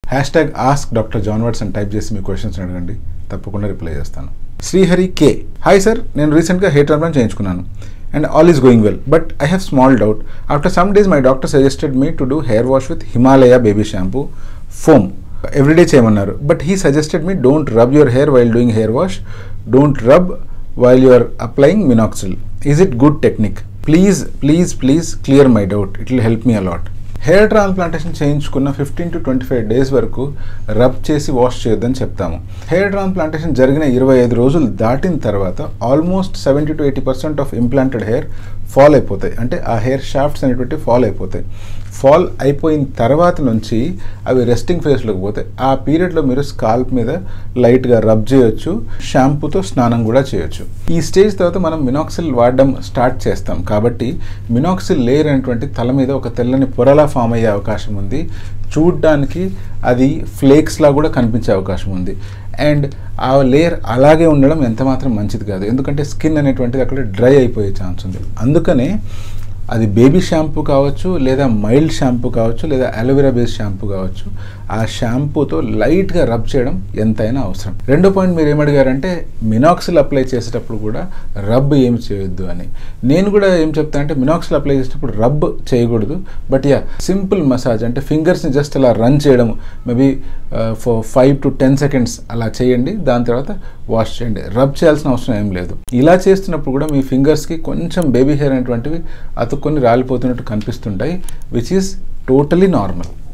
hash hashtag ask doctor John what's అని type చేసి మీ క్వశ్చన్స్ అడగండి తప్పకుండా రిప్లై చేస్తాను శ్రీహరి కే హాయ్ సార్ నేను రీసెంట్గా హెయిర్ ట్రాన్స్ప్లాంట్ చేయించుకున్నాను and all is going well but I have small doubt after some days my doctor suggested me to do hair wash with Himalaya baby shampoo foam everyday చేయమన్నారు but he suggested me don't rub your hair while doing hair wash don't rub while you are applying minoxil is it good technique please please please clear my doubt it will help me a lot hair transplantation చేయించుకున్న fifteen to twenty five days వరకు rub చేసి wash చేయొద్దని చెప్తాము hair transplantation జరిగిన ఇరవై ఐదు రోజులు దాటిన తర్వాత almost seventy to eighty percent of implanted hair fall అయిపోతాయి అంటే ఆ హెయిర్ షాఫ్ట్స్ అనేటువంటి ఫాల్ అయిపోతాయి ఫాల్ అయిపోయిన తర్వాత నుంచి అవి రెస్టింగ్ ఫేస్లోకి పోతాయి ఆ పీరియడ్లో మీరు స్కాల్ప్ మీద లైట్గా రబ్ చేయొచ్చు షాంపూతో స్నానం కూడా చేయొచ్చు ఈ స్టేజ్ తర్వాత మనం మినాక్సిల్ వాడడం స్టార్ట్ చేస్తాం కాబట్టి మినాక్సిల్ లేయర్ అనేటువంటి తల మీద ఒక తెల్లని పొరలా ఫామ్ అయ్యే అవకాశం ఉంది చూడ్డానికి అది ఫ్లేక్స్లా కూడా కనిపించే అవకాశం ఉంది అండ్ ఆ లేయర్ అలాగే ఉండడం ఎంత మాత్రం మంచిది కాదు ఎందుకంటే స్కిన్ అనేటువంటిది అక్కడ డ్రై అయిపోయే ఛాన్స్ ఉంది అందుకనే అది బేబీ షాంపూ కావచ్చు లేదా మైల్డ్ షాంపూ కావచ్చు లేదా అలోవెరా బేస్డ్ షాంపూ కావచ్చు ఆ షాంపూతో లైట్గా రబ్ చేయడం ఎంతైనా అవసరం రెండో పాయింట్ మీరు ఏమడిగారంటే మినాక్సిల్ అప్లై చేసేటప్పుడు కూడా రబ్ ఏం చేయొద్దు అని నేను కూడా ఏం చెప్తాను అంటే మినాక్సిల్ అప్లై చేసేటప్పుడు రబ్ చేయకూడదు బట్ యా సింపుల్ మసాజ్ అంటే ఫింగర్స్ని జస్ట్ అలా రన్ చేయడం maybe for five to ten seconds అలా చేయండి దాని తర్వాత వాష్ చేయండి రబ్ చేయాల్సిన అవసరం ఏం లేదు ఇలా చేస్తున్నప్పుడు కూడా మీ ఫింగర్స్కి కొంచెం బేబీ హెయిర్ అనేటువంటివి అతుక్కొని రాలిపోతున్నట్టు కనిపిస్తుంటాయి విచ్ ఈస్ టోటలీ నార్మల్